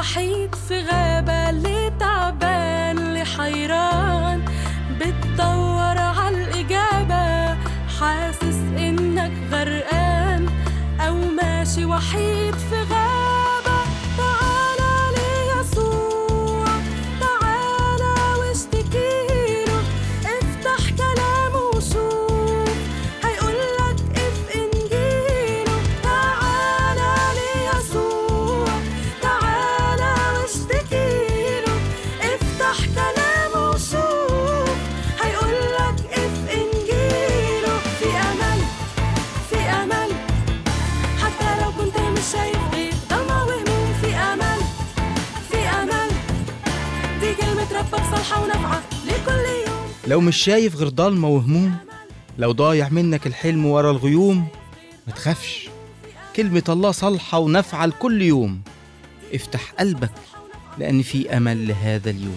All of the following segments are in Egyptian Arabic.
وحيد في غابة اللي تعبان اللي حيران بتدور عالإجابة حاسس إنك غرقان أو ماشي وحيد في غابة تعالى ليسوع تعالى واشتكيله افتح كلامه وشوف هيقولك اف انجيله تعالى ليسوع تعالى واشتكيله افتح كلامه وشوف هيقولك اف انجيله في امل في امل حتى لو كنت مش شايف غير ضلمة وهموم في امل في امل دي كلمة ربك صالحة ونافعة لكل يوم لو مش شايف غير ضلمة وهموم لو ضايع منك الحلم ورا الغيوم ما تخافش كلمة الله صالحة ونافعة لكل يوم افتح قلبك لأن في أمل لهذا اليوم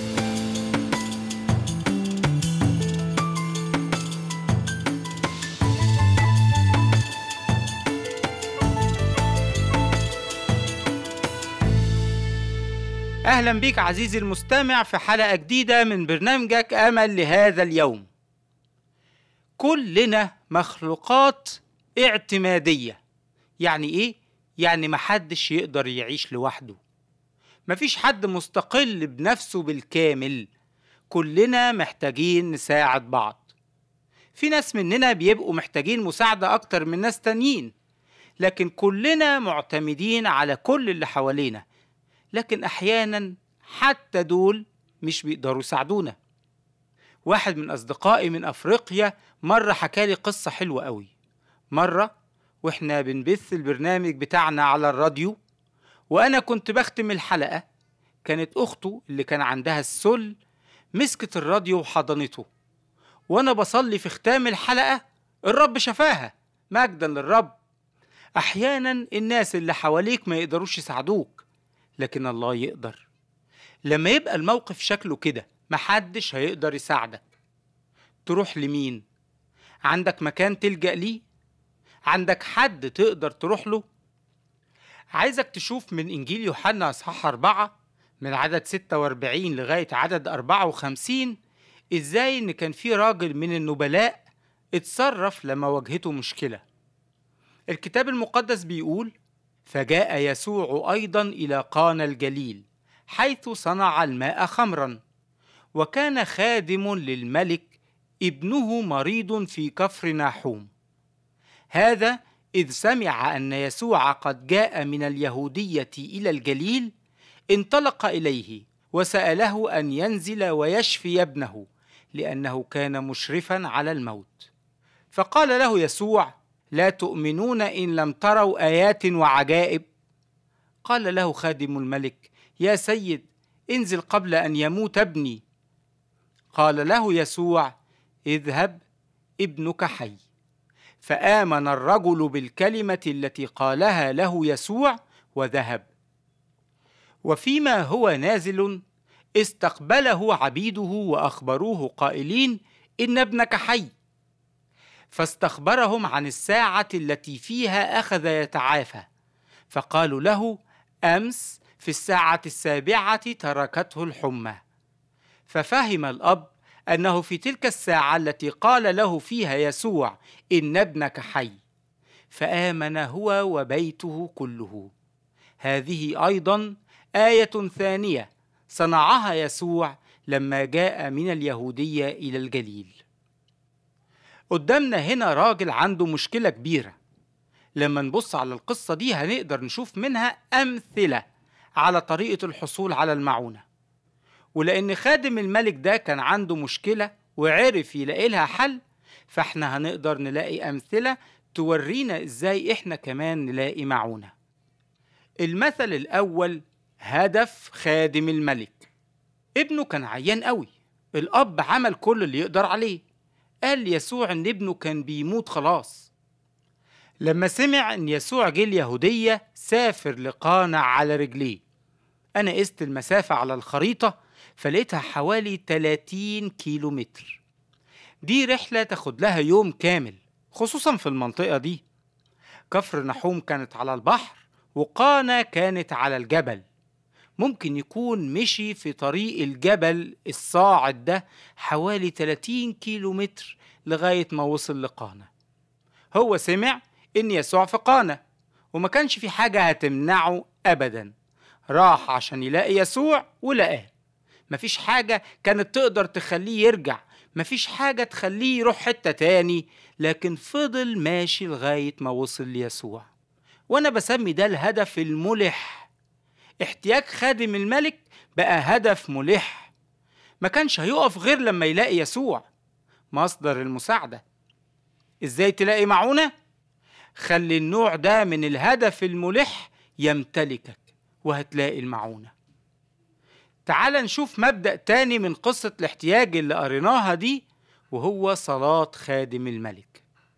أهلا بيك عزيزي المستمع في حلقة جديدة من برنامجك أمل لهذا اليوم كلنا مخلوقات اعتمادية يعني إيه؟ يعني محدش يقدر يعيش لوحده مفيش حد مستقل بنفسه بالكامل كلنا محتاجين نساعد بعض في ناس مننا بيبقوا محتاجين مساعدة أكتر من ناس تانيين لكن كلنا معتمدين على كل اللي حوالينا لكن أحيانا حتى دول مش بيقدروا يساعدونا واحد من أصدقائي من أفريقيا مرة حكالي قصة حلوة قوي مرة وإحنا بنبث البرنامج بتاعنا على الراديو وأنا كنت بختم الحلقة كانت أخته اللي كان عندها السل مسكت الراديو وحضنته وأنا بصلي في ختام الحلقة الرب شفاها مجدا للرب أحيانا الناس اللي حواليك ما يقدروش يساعدوك لكن الله يقدر لما يبقى الموقف شكله كده محدش هيقدر يساعدك تروح لمين عندك مكان تلجأ ليه عندك حد تقدر تروح له عايزك تشوف من إنجيل يوحنا أصحاح أربعة من عدد 46 لغاية عدد 54 إزاي إن كان في راجل من النبلاء اتصرف لما واجهته مشكلة الكتاب المقدس بيقول فجاء يسوع ايضا الى قانا الجليل حيث صنع الماء خمرا وكان خادم للملك ابنه مريض في كفر ناحوم هذا اذ سمع ان يسوع قد جاء من اليهوديه الى الجليل انطلق اليه وساله ان ينزل ويشفي ابنه لانه كان مشرفا على الموت فقال له يسوع لا تؤمنون ان لم تروا ايات وعجائب قال له خادم الملك يا سيد انزل قبل ان يموت ابني قال له يسوع اذهب ابنك حي فامن الرجل بالكلمه التي قالها له يسوع وذهب وفيما هو نازل استقبله عبيده واخبروه قائلين ان ابنك حي فاستخبرهم عن الساعة التي فيها أخذ يتعافى فقالوا له أمس في الساعة السابعة تركته الحمى ففهم الأب أنه في تلك الساعة التي قال له فيها يسوع إن ابنك حي فآمن هو وبيته كله هذه أيضا آية ثانية صنعها يسوع لما جاء من اليهودية إلى الجليل قدامنا هنا راجل عنده مشكلة كبيرة لما نبص على القصة دي هنقدر نشوف منها أمثلة على طريقة الحصول على المعونة ولأن خادم الملك ده كان عنده مشكلة وعرف يلاقي لها حل فاحنا هنقدر نلاقي أمثلة تورينا إزاي إحنا كمان نلاقي معونة المثل الأول هدف خادم الملك ابنه كان عيان قوي الأب عمل كل اللي يقدر عليه قال يسوع إن ابنه كان بيموت خلاص لما سمع إن يسوع جه اليهودية سافر لقانا على رجليه أنا قست المسافة على الخريطة فلقيتها حوالي 30 كيلو متر دي رحلة تاخد لها يوم كامل خصوصا في المنطقة دي كفر نحوم كانت على البحر وقانا كانت على الجبل ممكن يكون مشي في طريق الجبل الصاعد ده حوالي 30 كيلو متر لغاية ما وصل لقانا هو سمع إن يسوع في قانا وما كانش في حاجة هتمنعه أبدا راح عشان يلاقي يسوع ولقاه مفيش حاجة كانت تقدر تخليه يرجع مفيش حاجة تخليه يروح حتة تاني لكن فضل ماشي لغاية ما وصل ليسوع وأنا بسمي ده الهدف الملح احتياج خادم الملك بقى هدف ملح ما كانش هيقف غير لما يلاقي يسوع مصدر المساعدة ازاي تلاقي معونة؟ خلي النوع ده من الهدف الملح يمتلكك وهتلاقي المعونة تعال نشوف مبدأ تاني من قصة الاحتياج اللي قريناها دي وهو صلاة خادم الملك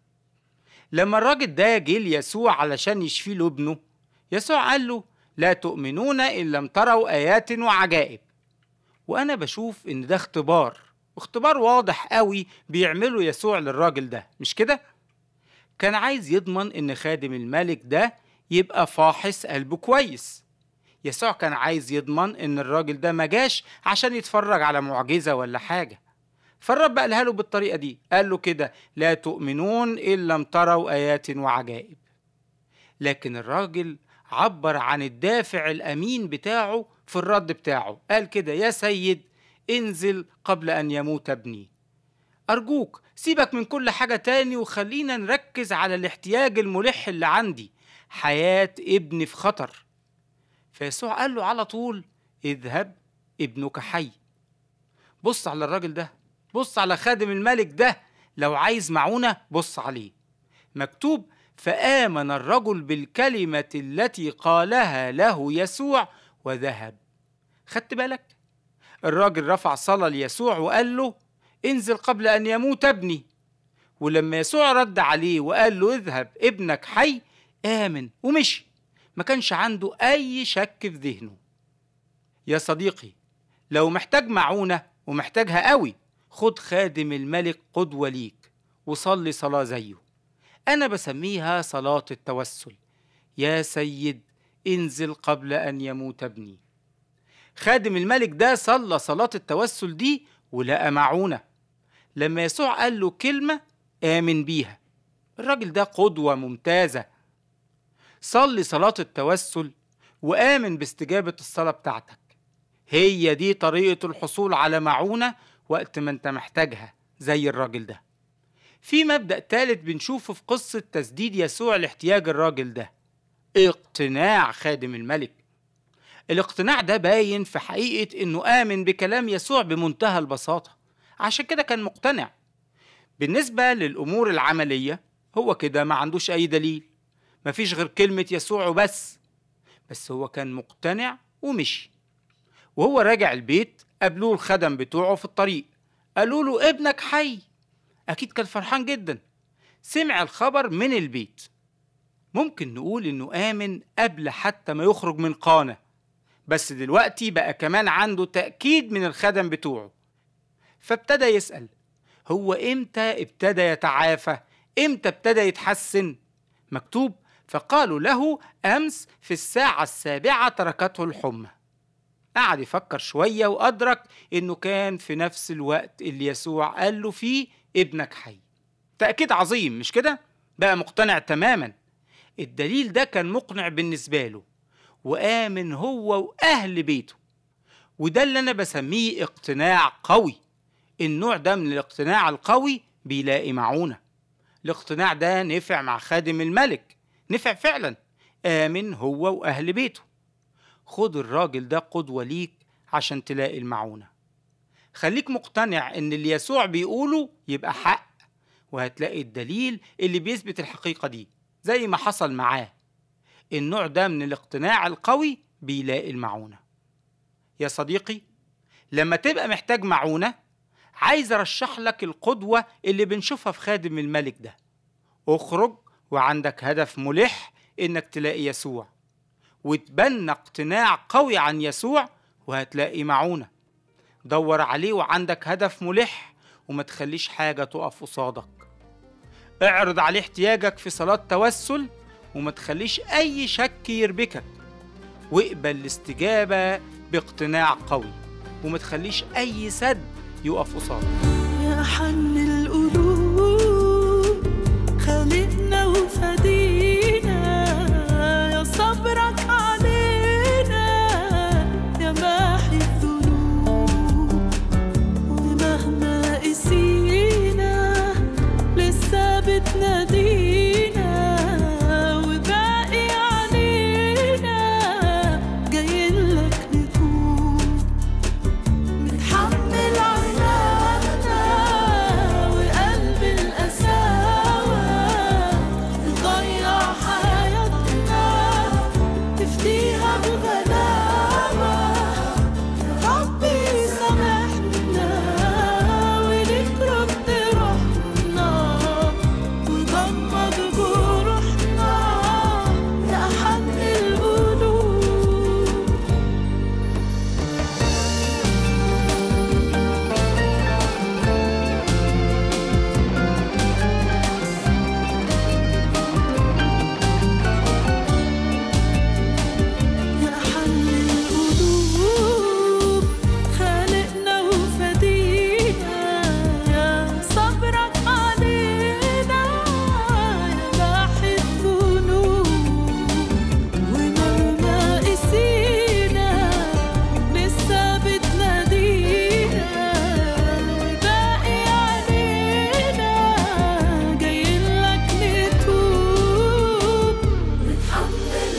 لما الراجل ده جه ليسوع علشان يشفي له ابنه يسوع قال له لا تؤمنون إن لم تروا آيات وعجائب وأنا بشوف إن ده اختبار واختبار واضح قوي بيعمله يسوع للراجل ده مش كده؟ كان عايز يضمن إن خادم الملك ده يبقى فاحص قلبه كويس يسوع كان عايز يضمن إن الراجل ده ما جاش عشان يتفرج على معجزة ولا حاجة فالرب قالها له بالطريقة دي قال له كده لا تؤمنون إن لم تروا آيات وعجائب لكن الراجل عبر عن الدافع الأمين بتاعه في الرد بتاعه قال كده يا سيد انزل قبل أن يموت ابني أرجوك سيبك من كل حاجة تاني وخلينا نركز على الاحتياج الملح اللي عندي حياة ابني في خطر فيسوع قال له على طول اذهب ابنك حي بص على الراجل ده بص على خادم الملك ده لو عايز معونة بص عليه مكتوب فآمن الرجل بالكلمة التي قالها له يسوع وذهب خدت بالك الراجل رفع صلاة ليسوع وقال له انزل قبل أن يموت ابني ولما يسوع رد عليه وقال له اذهب ابنك حي آمن ومشي ما كانش عنده أي شك في ذهنه يا صديقي لو محتاج معونة ومحتاجها قوي خد خادم الملك قدوة ليك وصلي صلاة زيه أنا بسميها صلاة التوسل يا سيد انزل قبل أن يموت ابني خادم الملك ده صلى صلاة التوسل دي ولقى معونة لما يسوع قال له كلمة آمن بيها الراجل ده قدوة ممتازة صلي صلاة التوسل وآمن باستجابة الصلاة بتاعتك هي دي طريقة الحصول على معونة وقت ما انت محتاجها زي الراجل ده في مبدأ تالت بنشوفه في قصة تسديد يسوع لاحتياج الراجل ده اقتناع خادم الملك الاقتناع ده باين في حقيقة انه آمن بكلام يسوع بمنتهى البساطة عشان كده كان مقتنع بالنسبة للأمور العملية هو كده ما عندوش أي دليل مفيش غير كلمة يسوع وبس بس هو كان مقتنع ومشي وهو راجع البيت قابلوه الخدم بتوعه في الطريق قالوا له ابنك حي أكيد كان فرحان جدا سمع الخبر من البيت ممكن نقول إنه آمن قبل حتى ما يخرج من قانة بس دلوقتي بقى كمان عنده تأكيد من الخدم بتوعه فابتدى يسأل هو إمتى ابتدى يتعافى إمتى ابتدى يتحسن مكتوب فقالوا له أمس في الساعة السابعة تركته الحمى قعد يفكر شوية وأدرك إنه كان في نفس الوقت اللي يسوع قال له فيه ابنك حي تأكيد عظيم مش كده؟ بقى مقتنع تماما الدليل ده كان مقنع بالنسبة له وآمن هو وأهل بيته وده اللي أنا بسميه اقتناع قوي النوع ده من الاقتناع القوي بيلاقي معونة الاقتناع ده نفع مع خادم الملك نفع فعلا آمن هو وأهل بيته خد الراجل ده قدوة ليك عشان تلاقي المعونة خليك مقتنع ان اللي يسوع بيقوله يبقى حق وهتلاقي الدليل اللي بيثبت الحقيقة دي زي ما حصل معاه النوع ده من الاقتناع القوي بيلاقي المعونة يا صديقي لما تبقى محتاج معونة عايز ارشح لك القدوة اللي بنشوفها في خادم الملك ده اخرج وعندك هدف ملح انك تلاقي يسوع وتبنى اقتناع قوي عن يسوع وهتلاقي معونة دور عليه وعندك هدف ملح وما تخليش حاجة تقف قصادك اعرض عليه احتياجك في صلاة توسل وما تخليش أي شك يربكك واقبل الاستجابة باقتناع قوي وما تخليش أي سد يقف قصادك يا حن القلوب خالقنا وفدينا يا صبرك علينا يا ماحي الذنوب ومهما قسينا لسه بتنادينا وباقي علينا جايين لك نتوب متحمل عنانا وقلب القساوة نضيع حياتنا تفديها بغلاوة يا ربي سامحنا ونكرم روحنا وضمد جروحنا يا حن القلوب يا حل القلوب خالقنا وفدينا يا صبرك علينا يا باحي الذنوب ومهما قسينا لسه بتنادينا باقي علينا جايين لك نتوب نتحمل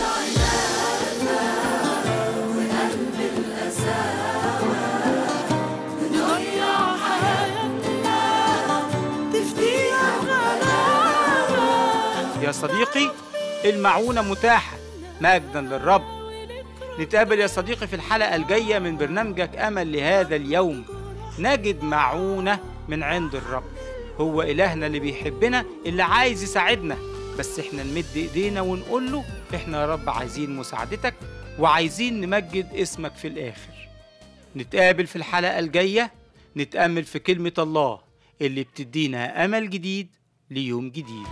نضيع حياتنا تفديها غلاوة يا صديقي المعونة متاحة مجدا للرب نتقابل يا صديقي في الحلقة الجاية من برنامجك أمل لهذا اليوم نجد معونة من عند الرب هو إلهنا اللي بيحبنا اللي عايز يساعدنا بس احنا نمد ايدينا ونقول له احنا يا رب عايزين مساعدتك وعايزين نمجد اسمك في الآخر نتقابل في الحلقة الجاية نتأمل في كلمة الله اللي بتدينا أمل جديد ليوم جديد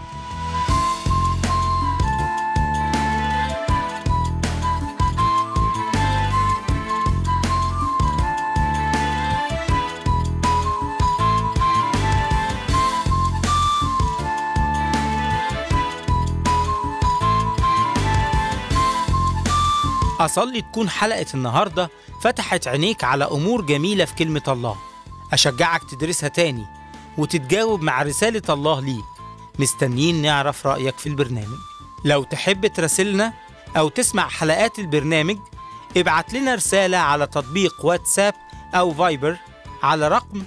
أصلي تكون حلقة النهاردة فتحت عينيك على أمور جميلة في كلمة الله أشجعك تدرسها تاني وتتجاوب مع رسالة الله ليك مستنيين نعرف رأيك في البرنامج لو تحب تراسلنا أو تسمع حلقات البرنامج ابعت لنا رسالة على تطبيق واتساب أو فايبر على رقم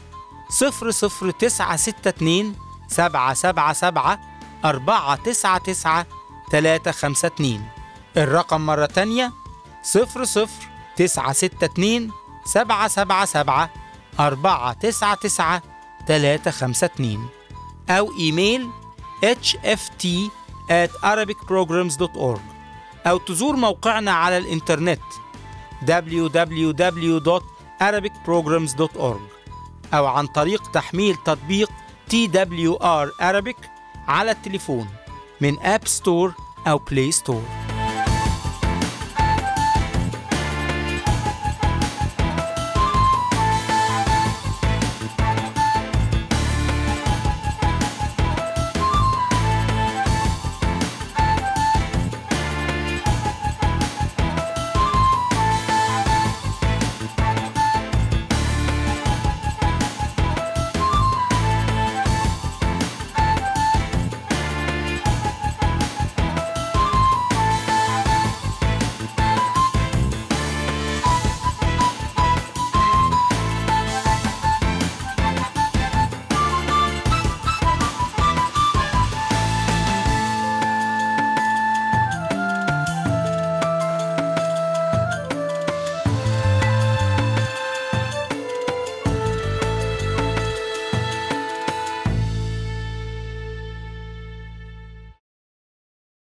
00962 777 499 352 الرقم مرة تانية 00962 777 499 352 أو إيميل hft at arabicprograms.org أو تزور موقعنا على الإنترنت www.arabicprograms.org أو عن طريق تحميل تطبيق TWR Arabic على التليفون من أب ستور أو بلاي ستور